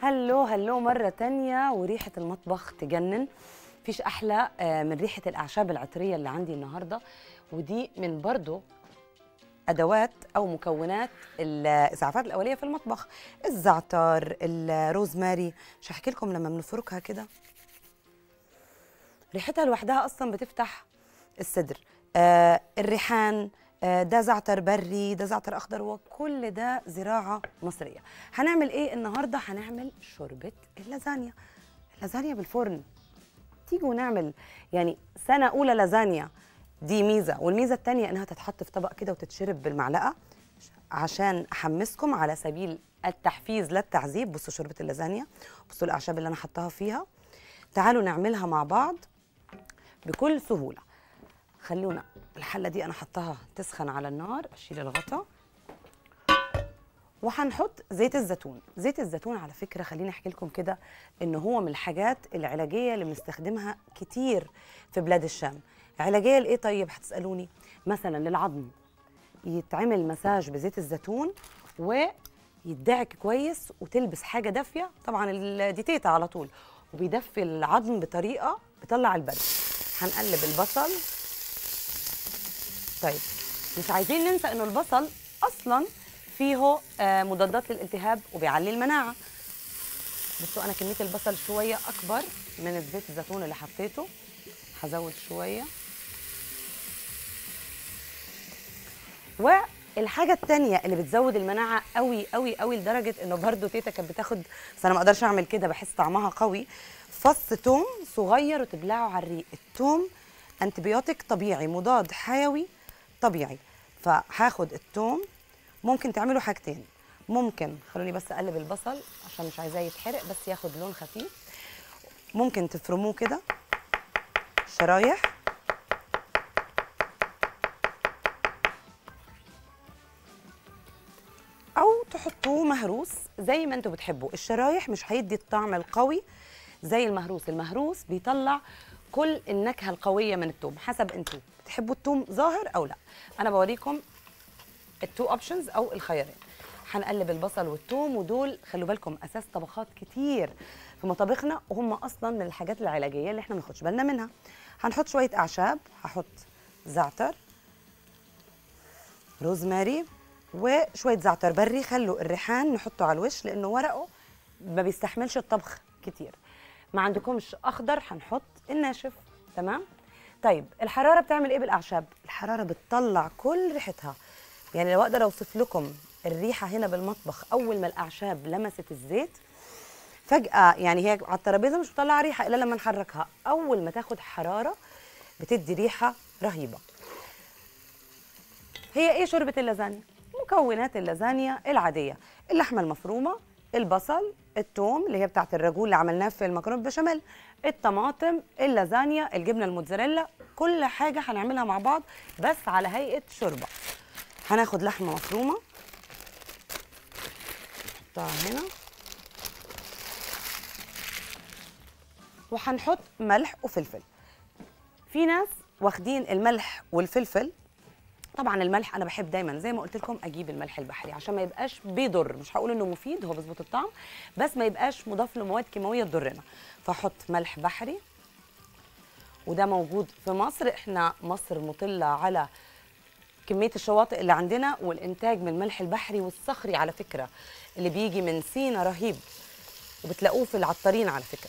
هلو هلو مرة تانية وريحة المطبخ تجنن فيش أحلى آه، من ريحة الأعشاب العطرية اللي عندي النهاردة ودي من برضو أدوات أو مكونات الإسعافات الأولية في المطبخ الزعتر الروزماري مش هحكي لكم لما بنفركها كده ريحتها لوحدها أصلا بتفتح الصدر آه الريحان آه، ده زعتر بري ده زعتر اخضر وكل ده زراعه مصريه هنعمل ايه النهارده هنعمل شوربه اللازانيا اللازانيا بالفرن تيجوا نعمل يعني سنه اولى لازانيا دي ميزه والميزه الثانيه انها تتحط في طبق كده وتتشرب بالمعلقه عشان احمسكم على سبيل التحفيز لا التعذيب بصوا شوربه اللازانيا بصوا الاعشاب اللي انا حطاها فيها تعالوا نعملها مع بعض بكل سهوله خلونا الحله دي انا حطها تسخن على النار اشيل الغطا وهنحط زيت الزيتون زيت الزيتون على فكره خليني احكي لكم كده ان هو من الحاجات العلاجيه اللي بنستخدمها كتير في بلاد الشام علاجيه لايه طيب هتسالوني مثلا للعظم يتعمل مساج بزيت الزيتون ويدعك كويس وتلبس حاجه دافيه طبعا الديتيتا على طول وبيدفي العظم بطريقه بيطلع البرد هنقلب البصل طيب مش عايزين ننسى انه البصل اصلا فيه آه، مضادات للالتهاب وبيعلي المناعه بصوا انا كميه البصل شويه اكبر من الزيت الزيتون اللي حطيته هزود شويه والحاجه الثانيه اللي بتزود المناعه قوي قوي قوي لدرجه انه برضو تيتا كانت بتاخد بس انا ما اقدرش اعمل كده بحس طعمها قوي فص توم صغير وتبلعه على الريق التوم انتبيوتيك طبيعي مضاد حيوي طبيعي فهاخد التوم ممكن تعملوا حاجتين ممكن خلوني بس اقلب البصل عشان مش عايزاه يتحرق بس ياخد لون خفيف ممكن تفرموه كده شرايح او تحطوه مهروس زي ما انتوا بتحبوا الشرايح مش هيدي الطعم القوي زي المهروس المهروس بيطلع كل النكهه القويه من التوم حسب انتوا بتحبوا التوم ظاهر او لا انا بوريكم التو اوبشنز او الخيارين هنقلب البصل والثوم ودول خلوا بالكم اساس طبخات كتير في مطابخنا وهم اصلا من الحاجات العلاجيه اللي احنا ما ناخدش بالنا منها هنحط شويه اعشاب هحط زعتر روزماري وشويه زعتر بري خلوا الريحان نحطه على الوش لانه ورقه ما بيستحملش الطبخ كتير ما عندكمش اخضر هنحط الناشف تمام طيب الحراره بتعمل ايه بالاعشاب الحراره بتطلع كل ريحتها يعني لو اقدر اوصف لكم الريحه هنا بالمطبخ اول ما الاعشاب لمست الزيت فجاه يعني هي على الترابيزه مش بتطلع ريحه الا لما نحركها اول ما تاخد حراره بتدي ريحه رهيبه هي ايه شوربه اللازانيا مكونات اللازانيا العاديه اللحمه المفرومه البصل الثوم اللي هي بتاعت الراجول اللي عملناه في المكرونه بالبشاميل الطماطم اللازانيا الجبنه الموتزاريلا كل حاجه هنعملها مع بعض بس على هيئه شوربه هناخد لحمه مفرومه نحطها هنا وهنحط ملح وفلفل في ناس واخدين الملح والفلفل طبعا الملح انا بحب دايما زي ما قلت لكم اجيب الملح البحري عشان ما يبقاش بيضر مش هقول انه مفيد هو بيظبط الطعم بس ما يبقاش مضاف له مواد كيماويه تضرنا فاحط ملح بحري وده موجود في مصر احنا مصر مطله على كميه الشواطئ اللي عندنا والانتاج من الملح البحري والصخري على فكره اللي بيجي من سينا رهيب وبتلاقوه في العطارين على فكره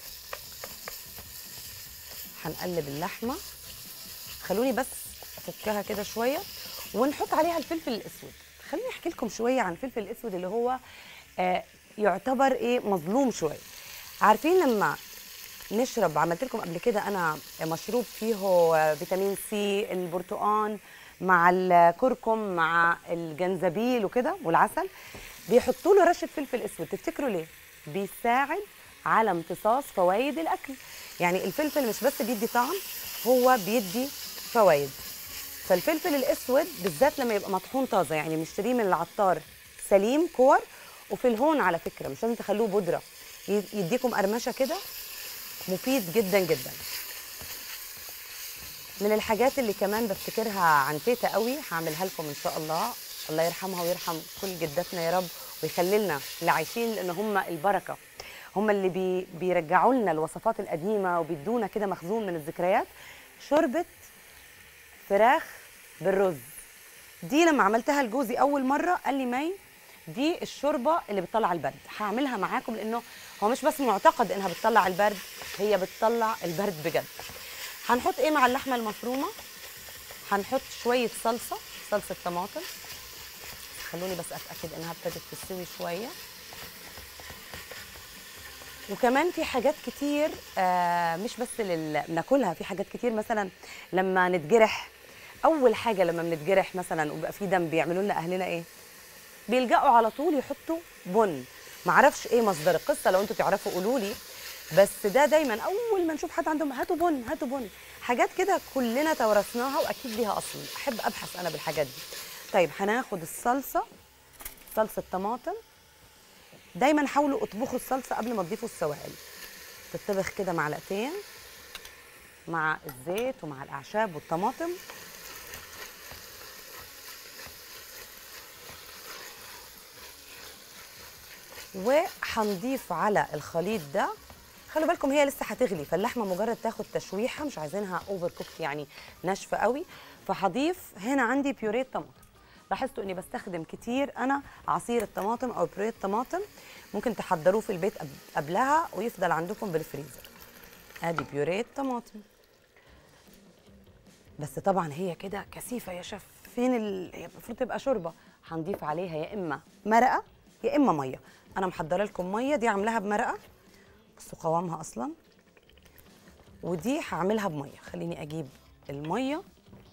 هنقلب اللحمه خلوني بس افكها كده شويه ونحط عليها الفلفل الاسود خليني احكي لكم شويه عن الفلفل الاسود اللي هو آه يعتبر ايه مظلوم شويه عارفين لما نشرب عملت لكم قبل كده انا مشروب فيه آه، فيتامين سي البرتقان مع الكركم مع الجنزبيل وكده والعسل بيحطوا له رشه فلفل اسود تفتكروا ليه بيساعد على امتصاص فوائد الاكل يعني الفلفل مش بس بيدي طعم هو بيدي فوائد فالفلفل الاسود بالذات لما يبقى مطحون طازه يعني مشتريه من العطار سليم كور وفي الهون على فكره مش لازم تخلوه بودره ي- يديكم قرمشه كده مفيد جدا جدا من الحاجات اللي كمان بفتكرها عن تيتا قوي هعملها لكم ان شاء الله الله يرحمها ويرحم كل جداتنا يا رب ويخلي لنا اللي عايشين لان هم البركه هم اللي بي بيرجعوا لنا الوصفات القديمه وبيدونا كده مخزون من الذكريات شوربه فراخ بالرز دي لما عملتها لجوزي اول مره قال لي مي دي الشوربه اللي بتطلع البرد هعملها معاكم لانه هو مش بس معتقد انها بتطلع البرد هي بتطلع البرد بجد هنحط ايه مع اللحمه المفرومه هنحط شويه صلصه صلصه طماطم خلوني بس اتاكد انها ابتدت تستوي شويه وكمان في حاجات كتير آه مش بس لل... بناكلها في حاجات كتير مثلا لما نتجرح اول حاجه لما بنتجرح مثلا وبيبقى في دم بيعملوا لنا اهلنا ايه بيلجأوا على طول يحطوا بن معرفش ايه مصدر القصه لو انتوا تعرفوا قولوا لي بس ده دايما اول ما نشوف حد عندهم هاتوا بن هاتوا بن حاجات كده كلنا تورثناها واكيد ليها اصل احب ابحث انا بالحاجات دي طيب هناخد الصلصه صلصه طماطم دايما حاولوا اطبخوا الصلصه قبل ما تضيفوا السوائل تطبخ كده معلقتين مع الزيت ومع الاعشاب والطماطم وهنضيف على الخليط ده خلوا بالكم هي لسه هتغلي فاللحمه مجرد تاخد تشويحه مش عايزينها اوفر كوكت يعني ناشفه قوي فهضيف هنا عندي بيوريه طماطم لاحظتوا اني بستخدم كتير انا عصير الطماطم او بيوريه الطماطم ممكن تحضروه في البيت قبلها ويفضل عندكم بالفريزر ادي بيوريه طماطم بس طبعا هي كده كثيفه يا شيف فين ال... هي المفروض تبقى شوربه هنضيف عليها يا اما مرقه يا اما ميه انا محضره لكم ميه دي عاملاها بمرقه بصوا قوامها اصلا ودي هعملها بميه خليني اجيب الميه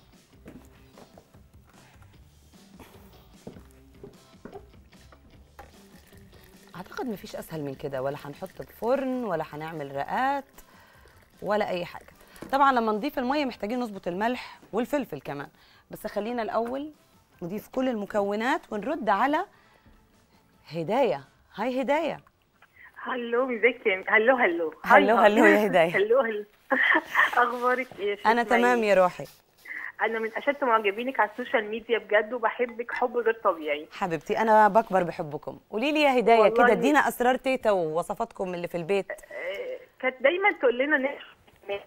اعتقد مفيش اسهل من كده ولا هنحط بفرن ولا هنعمل رقات ولا اي حاجه طبعا لما نضيف الميه محتاجين نظبط الملح والفلفل كمان بس خلينا الاول نضيف كل المكونات ونرد على هدايه هاي هدايه هلو ازيك يا هلو هلو هلو هاي هلو يا هداية. هلو هلو اخبارك ايه يا شيخ انا مي؟ تمام يا روحي انا من اشد معجبينك على السوشيال ميديا بجد وبحبك حب غير طبيعي حبيبتي انا بكبر بحبكم قولي لي يا هدايه والله كده ادينا اسرار تيتا ووصفاتكم اللي في البيت آه، كانت دايما تقول لنا نعمل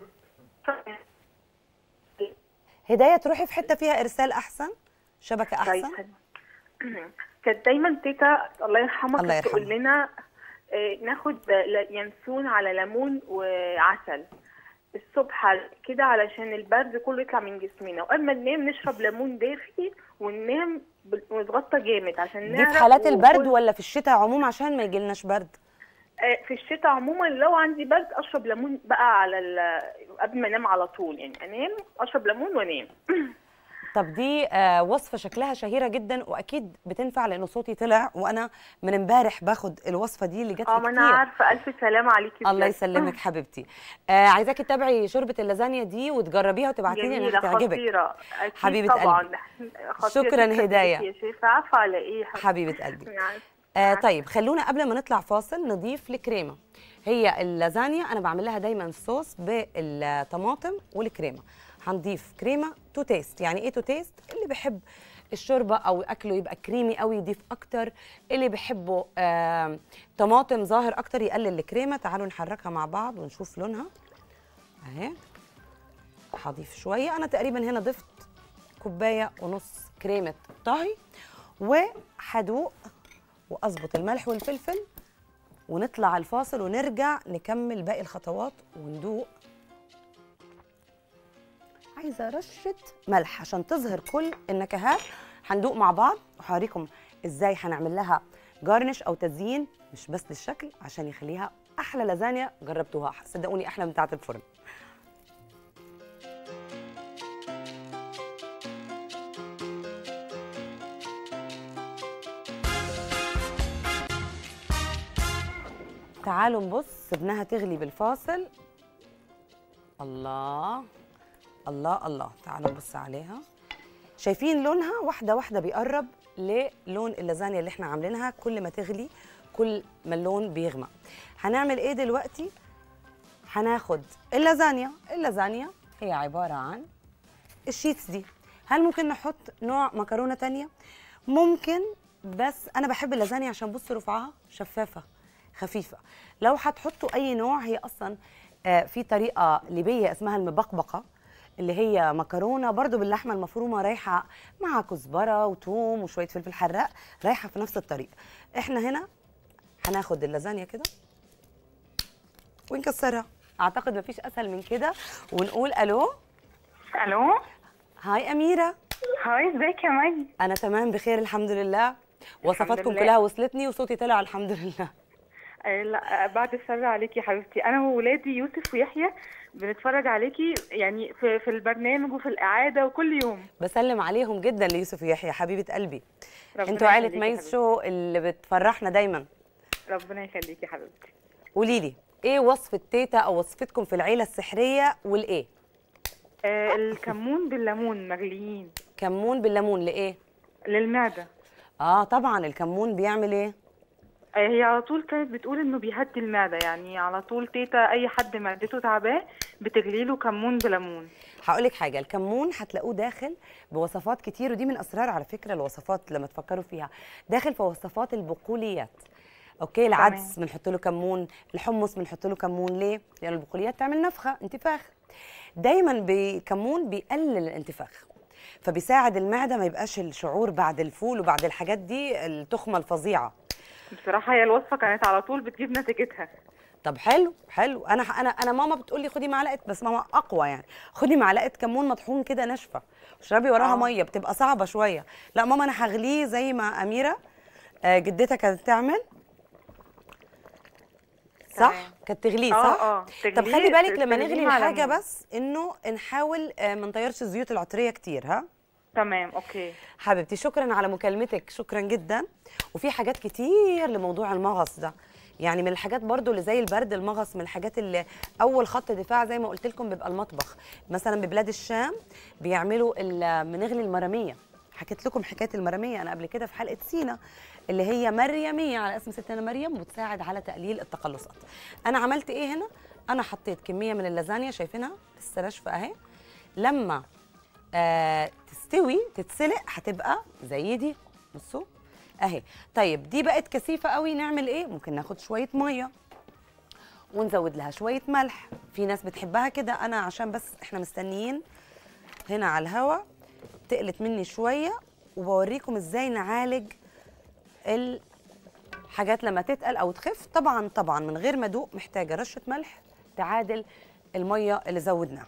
هدايه تروحي في حته فيها ارسال احسن شبكه احسن كانت دايما تيتا الله يرحمها الله كانت تقول يرحمها. لنا آه، ناخد ل- ينسون على ليمون وعسل الصبح كده علشان البرد كله يطلع من جسمنا واما ننام نشرب ليمون دافي وننام بال- ونتغطى جامد عشان دي في نعرق حالات البرد وكل- ولا في الشتاء عموما عشان ما يجيلناش برد آه، في الشتاء عموما لو عندي برد اشرب ليمون بقى على ال- قبل ما انام على طول يعني انام اشرب ليمون وانام طب دي آه وصفه شكلها شهيره جدا واكيد بتنفع لانه صوتي طلع وانا من امبارح باخد الوصفه دي اللي جات اه لي ما انا كتير عارفه الف سلامه عليكي الله بجد. يسلمك حبيبتي آه عايزاكي تتابعي شوربه اللازانيا دي وتجربيها وتبعتي لي انها جميلة هتعجبك خطيرة أكيد حبيبة طبعا خطيرة شكراً جداً هداية. يا شيخ عفوا على ايه حبيبتي حبيبه قلبي يعني آه طيب خلونا قبل ما نطلع فاصل نضيف الكريمه هي اللازانيا انا بعمل لها دايما صوص بالطماطم والكريمه هنضيف كريمه تو تيست يعني ايه تو تيست اللي بيحب الشوربه او اكله يبقى كريمي قوي يضيف اكتر اللي بيحبه آه طماطم ظاهر اكتر يقلل الكريمه تعالوا نحركها مع بعض ونشوف لونها اهي هضيف شويه انا تقريبا هنا ضفت كوبايه ونص كريمه طهي وهدوق واظبط الملح والفلفل ونطلع الفاصل ونرجع نكمل باقي الخطوات وندوق عايزه رشه ملح عشان تظهر كل النكهات هندوق مع بعض وهوريكم ازاي هنعمل لها جارنش او تزيين مش بس للشكل عشان يخليها احلى لازانيا جربتوها صدقوني احلى من بتاعه الفرن تعالوا نبص سيبناها تغلي بالفاصل الله الله الله تعالوا نبص عليها شايفين لونها واحدة واحدة بيقرب للون اللازانيا اللي احنا عاملينها كل ما تغلي كل ما اللون بيغمق هنعمل ايه دلوقتي هناخد اللازانيا اللازانيا هي عبارة عن الشيتس دي هل ممكن نحط نوع مكرونة تانية ممكن بس انا بحب اللازانيا عشان بص رفعها شفافه خفيفه لو هتحطوا اي نوع هي اصلا آه، في طريقه ليبيه اسمها المبقبقه اللي هي مكرونه برضو باللحمه المفرومه رايحه مع كزبره وتوم وشويه فلفل حراق رايحه في نفس الطريقه احنا هنا هناخد اللازانيا كده ونكسرها اعتقد مفيش اسهل من كده ونقول الو الو هاي اميره هاي ازيك يا ماجي انا تمام بخير الحمد لله وصفاتكم لله. كلها وصلتني وصوتي طلع الحمد لله آه لا آه، بعد الشر عليكي يا حبيبتي انا وولادي يوسف ويحيى بنتفرج عليكي يعني في في البرنامج وفي الاعاده وكل يوم بسلم عليهم جدا ليوسف ويحيى حبيبه قلبي ربنا انتوا عائله يخليكي يا ميز حبيبتي. شو اللي بتفرحنا دايما ربنا يخليكي يا حبيبتي قولي لي ايه وصفه تيتا او وصفتكم في العيله السحريه والايه آه الكمون بالليمون مغليين كمون بالليمون لايه للمعده اه طبعا الكمون بيعمل ايه آه هي على طول كانت بتقول انه بيهدي المعده يعني على طول تيتا اي حد معدته تعباه بتغلي له كمون بليمون هقول لك حاجه الكمون هتلاقوه داخل بوصفات كتير ودي من اسرار على فكره الوصفات لما تفكروا فيها داخل في وصفات البقوليات اوكي العدس بنحط له كمون الحمص بنحط له كمون ليه لان البقوليات تعمل نفخه انتفاخ دايما بالكمون بيقلل الانتفاخ فبيساعد المعده ما يبقاش الشعور بعد الفول وبعد الحاجات دي التخمه الفظيعه بصراحه هي الوصفه كانت على طول بتجيب نتيجتها طب حلو حلو انا انا انا ماما بتقول لي خدي معلقه بس ماما اقوى يعني خدي معلقه كمون مطحون كده ناشفه واشربي وراها آه. ميه بتبقى صعبه شويه لا ماما انا هغليه زي ما اميره آه، جدتها كانت تعمل صح تمام. كانت تغليه آه، صح آه. طب تغليه- خلي بالك لما تغليه نغلي مع الحاجه ليمون. بس انه نحاول آه، ما نطيرش الزيوت العطريه كتير ها تمام اوكي حبيبتي شكرا على مكالمتك شكرا جدا وفي حاجات كتير لموضوع المغص ده يعني من الحاجات برضو اللي زي البرد المغص من الحاجات اللي اول خط دفاع زي ما قلت لكم بيبقى المطبخ مثلا ببلاد الشام بيعملوا ال- بنغلي المراميه حكيت لكم حكايه المراميه انا قبل كده في حلقه سينا اللي هي مريميه على اسم ستنا مريم وتساعد على تقليل التقلصات انا عملت ايه هنا انا حطيت كميه من اللازانيا شايفينها لسه ناشفه اهي لما آه تستوي تتسلق هتبقى زي دي بصوا اهي طيب دي بقت كثيفه قوي نعمل ايه ممكن ناخد شويه ميه ونزود لها شويه ملح في ناس بتحبها كده انا عشان بس احنا مستنيين هنا على الهوا تقلت مني شويه وبوريكم ازاي نعالج الحاجات لما تتقل او تخف طبعا طبعا من غير ما ادوق محتاجه رشه ملح تعادل الميه اللي زودناها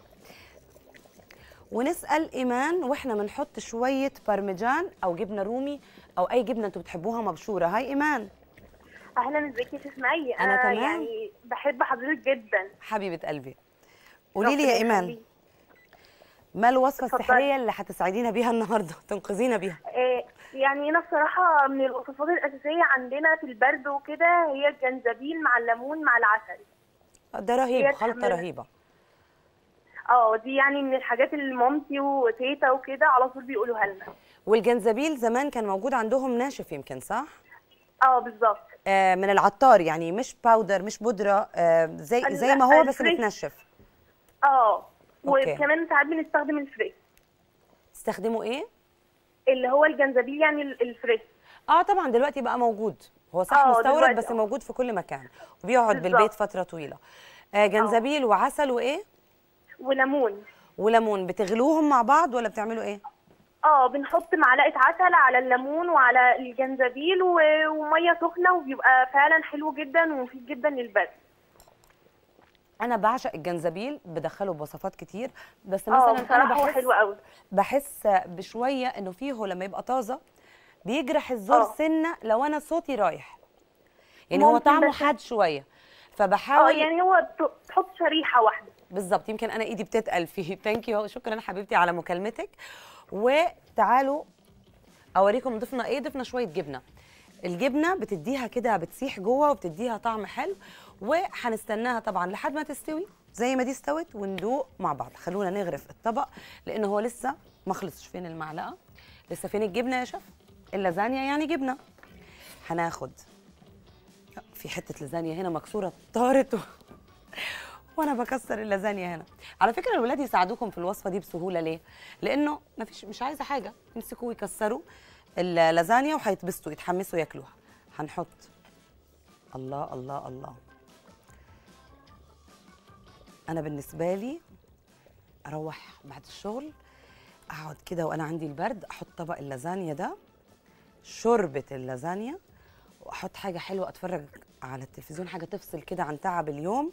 ونسال ايمان واحنا بنحط شويه بارميجان او جبنه رومي او اي جبنه انتوا بتحبوها مبشوره هاي ايمان اهلا ازيك يا شيخ مي أنا تمام. يعني بحب حضرتك جدا حبيبه قلبي قولي لي يا ربنا ايمان يخليك. ما الوصفه اتفضلي. السحريه اللي هتساعدينا بيها النهارده تنقذينا بيها آه، يعني انا بصراحه من الوصفات الاساسيه عندنا في البرد وكده هي الجنزبيل مع الليمون مع العسل ده رهيب هي خلطه تحمل- رهيبه اه دي يعني من الحاجات اللي مامتي وتيتا وكده على طول بيقولوها لنا والجنزبيل زمان كان موجود عندهم ناشف يمكن صح اه بالظبط آه من العطار يعني مش باودر مش بودره آه زي لا، زي ما هو بس الفريش. متنشف اه أوكي. وكمان ساعات بنستخدم الفريش تستخدموا ايه اللي هو الجنزبيل يعني ال- الفريش اه طبعا دلوقتي بقى موجود هو صح آه، مستورد دلوقتي بس آه. موجود في كل مكان وبيقعد بالظبط. بالبيت فتره طويله آه جنزبيل وعسل وايه وليمون وليمون بتغلوهم مع بعض ولا بتعملوا ايه اه بنحط معلقه عسل على الليمون وعلى الجنزبيل و- وميه سخنه وبيبقى فعلا حلو جدا ومفيد جدا للبرد انا بعشق الجنزبيل بدخله بوصفات كتير بس اه مثلا انا بصراحه هو بحس حلو قوي بحس بشويه انه فيه لما يبقى طازه بيجرح الزور آه. سنه لو انا صوتي رايح يعني هو ممكن طعمه بس- حاد شويه اه فبحاول يعني هو ت- تحط شريحه واحده بالظبط يمكن انا ايدي بتتقل فيه ثانك يو شكرا حبيبتي على مكالمتك وتعالوا اوريكم ضفنا ايه ضفنا شويه جبنه الجبنه بتديها كده بتسيح جوه وبتديها طعم حلو وهنستناها طبعا لحد ما تستوي زي ما دي استوت وندوق مع بعض خلونا نغرف الطبق لان هو لسه ما خلصش فين المعلقه لسه فين الجبنه يا شيف اللازانيا يعني جبنه هناخد في حته لازانيا هنا مكسوره طارت و... وانا بكسر اللازانيا هنا على فكره الولاد يساعدوكم في الوصفه دي بسهوله ليه لانه ما فيش مش عايزه حاجه يمسكوا ويكسروا اللازانيا وهيتبسطوا يتحمسوا ياكلوها هنحط الله الله الله انا بالنسبه لي اروح بعد الشغل اقعد كده وانا عندي البرد احط طبق اللازانيا ده شوربه اللازانيا واحط حاجه حلوه اتفرج على التلفزيون حاجه تفصل كده عن تعب اليوم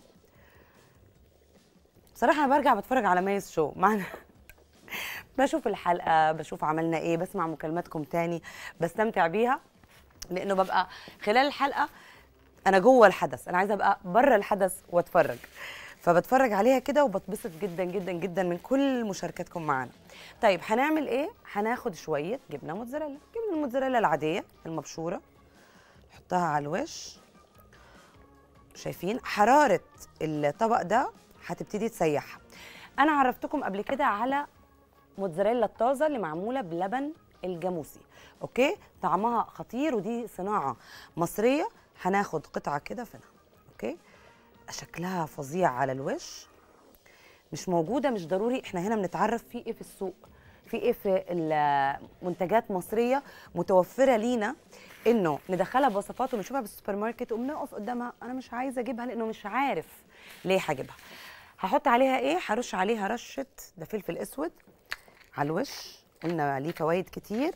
بصراحه انا برجع بتفرج على ميز شو معنى بشوف الحلقه بشوف عملنا ايه بسمع مكالماتكم تاني بستمتع بيها لانه ببقى خلال الحلقه انا جوه الحدث انا عايزه ابقى بره الحدث واتفرج فبتفرج عليها كده وبتبسط جدا جدا جدا من كل مشاركتكم معانا طيب هنعمل ايه هناخد شويه جبنه موتزاريلا جبنه الموتزاريلا العاديه المبشوره نحطها على الوش شايفين حراره الطبق ده هتبتدي تسيحها انا عرفتكم قبل كده على موتزاريلا الطازه اللي معموله بلبن الجاموسي اوكي طعمها خطير ودي صناعه مصريه هناخد قطعه كده فينا اوكي شكلها فظيع على الوش مش موجوده مش ضروري احنا هنا بنتعرف في ايه في السوق في ايه في المنتجات مصريه متوفره لينا انه ندخلها بوصفات ونشوفها بالسوبر ماركت وبنقف قدامها انا مش عايزه اجيبها لانه مش عارف ليه هجيبها هحط عليها ايه هرش عليها رشه ده فلفل اسود على الوش قلنا ليه فوائد كتير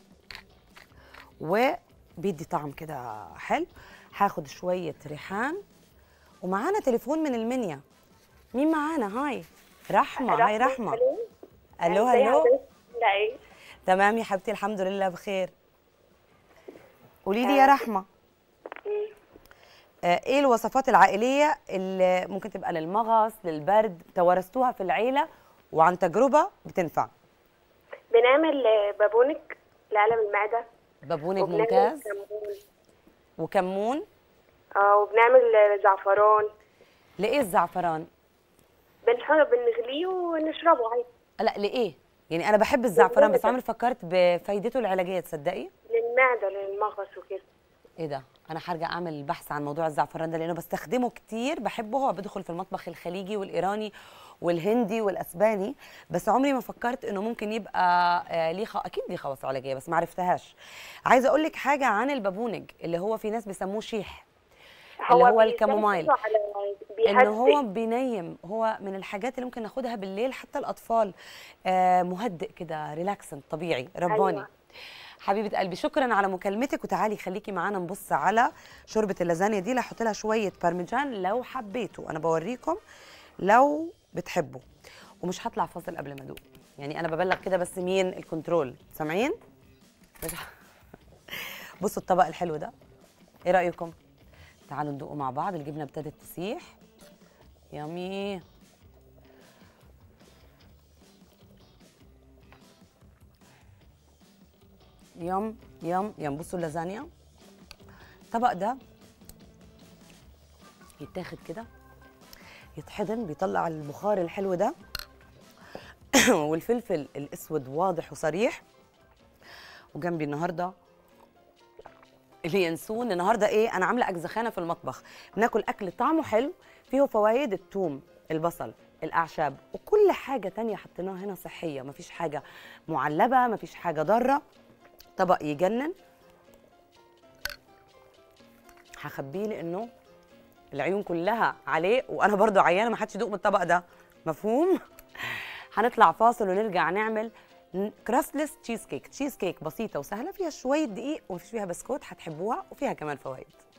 وبيدي طعم كده حلو هاخد شويه ريحان ومعانا تليفون من المنيا مين معانا هاي رحمه هاي رحمه الو الو لا ايه تمام يا حبيبتي الحمد لله بخير قولي لي يا رحمه آه، ايه الوصفات العائليه اللي ممكن تبقى للمغص للبرد توارثتوها في العيله وعن تجربه بتنفع بنعمل آه، بابونك لألم المعدة بابونج وبنعمل ممتاز كمون. وكمون اه وبنعمل آه، زعفران لايه الزعفران بنحط بنغليه ونشربه عادي لا لايه يعني انا بحب الزعفران بس عمري فكرت بفايدته العلاجيه تصدقي للمعدة للمغص وكده ايه ده انا هرجع اعمل بحث عن موضوع الزعفران ده لانه بستخدمه كتير بحبه هو بدخل في المطبخ الخليجي والايراني والهندي والاسباني بس عمري ما فكرت انه ممكن يبقى آه، ليه خ... اكيد ليه خواص علاجيه بس ما عرفتهاش عايزه اقول لك حاجه عن البابونج اللي هو في ناس بيسموه شيح اللي هو بيساعد الكامومايل. على- ان هو بيهدئ بينيم هو من الحاجات اللي ممكن ناخدها بالليل حتى الاطفال آه مهدئ كده ريلاكسنت طبيعي رباني أيوة. حبيبه قلبي شكرا على مكالمتك وتعالي خليكي معانا نبص على شوربه اللازانيا دي اللي هحط لها شويه بارميجان لو حبيتوا انا بوريكم لو بتحبوا ومش هطلع فاصل قبل ما ادوق يعني انا ببلغ كده بس مين الكنترول سامعين مش ه- بصوا الطبق الحلو ده ايه رايكم تعالوا ندوقه مع بعض الجبنه ابتدت تسيح يامي يم يم يم بصوا اللازانيا الطبق ده يتاخد كده يتحضن بيطلع البخار الحلو ده والفلفل الاسود واضح وصريح وجنبي النهارده اليانسون النهارده ايه انا عامله اجزخانه في المطبخ بناكل اكل طعمه حلو فيه فوائد الثوم البصل الاعشاب وكل حاجه تانية حطيناها هنا صحيه مفيش حاجه معلبه مفيش حاجه ضاره طبق يجنن هخبيه لانه العيون كلها عليه وانا برضو عيانه ما حدش يدوق من الطبق ده مفهوم هنطلع فاصل ونرجع نعمل كراستلس تشيز كيك تشيز كيك بسيطه وسهله فيها شويه دقيق ومفيش فيها بسكوت هتحبوها وفيها كمان فوائد